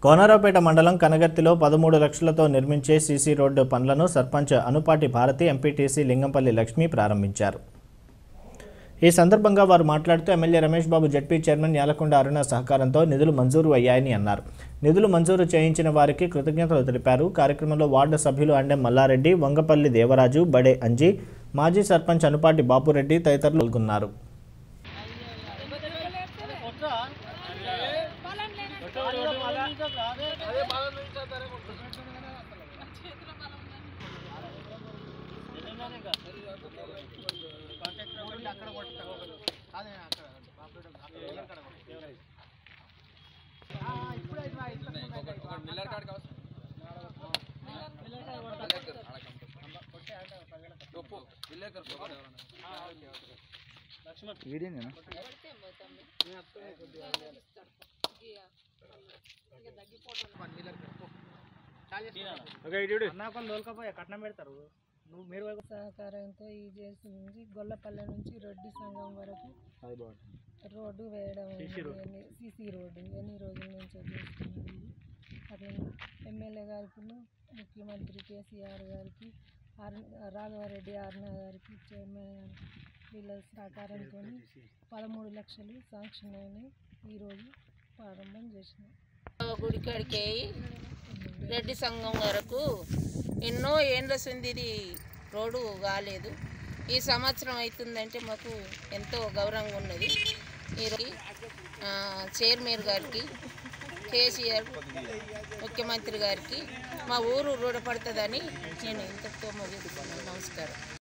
కోనరావుపేట మండలం కనగర్తిలో పదమూడు లక్షలతో నిర్మించే సీసీ రోడ్డు పనులను సర్పంచ్ అనుపాటి భారతి ఎంపీటీసీ లింగంపల్లి లక్ష్మి ప్రారంభించారు ఈ సందర్భంగా వారు మాట్లాడుతూ MLA Ramesh Babu ZP chairman Yalakonda Aruna సహకారంతో నిధులు మంజూరు అయ్యాయని అన్నారు నిధులు మంజూరు చేయించిన వారికి కృతజ్ఞతలు తెలిపారు కార్యక్రమంలో వార్డు సభ్యులు అండెం మల్లారెడ్డి వంగపల్లి దేవరాజు బడే అంజీ మాజీ సర్పంచ్ అనుపాటి బాపురెడ్డి తదితరులు పాల్గొన్నారు సహకారంతో ఈ చేసి నుంచి గొల్లపల్లె నుంచి రొడ్డి సంఘం వరకు రోడ్డు వేయడం అయింది సీసీ రోడ్డు ఎన్ని రోజుల నుంచో చేస్తున్నాం ఇది. అట్లా ఎమ్మెల్యే గారికి ముఖ్యమంత్రి కేసీఆర్ గారికి ఆర్ రాఘవరెడ్డి ఆర్నా గారికి చైర్మన్ గారికి వీళ్ళ సహకారంతో పదమూడు లక్షలు శాంక్షన్ అయినాయి ఈరోజు ప్రారంభం చేసినాం గుడికాడికి రెడ్డి సంఘం వరకు ఎన్నో ఏండ్ల సంది ఇది రోడ్డు కాలేదు ఈ సంవత్సరం అవుతుందంటే మాకు ఎంతో గౌరవంగా ఉన్నది ఈరోజు ఆ, చైర్మన్ గారికి కేసీఆర్ ముఖ్యమంత్రి గారికి మా ఊరు రుణపడుతుందని నేను ఇంతటితో ముగిస్తున్నాను నమస్కారం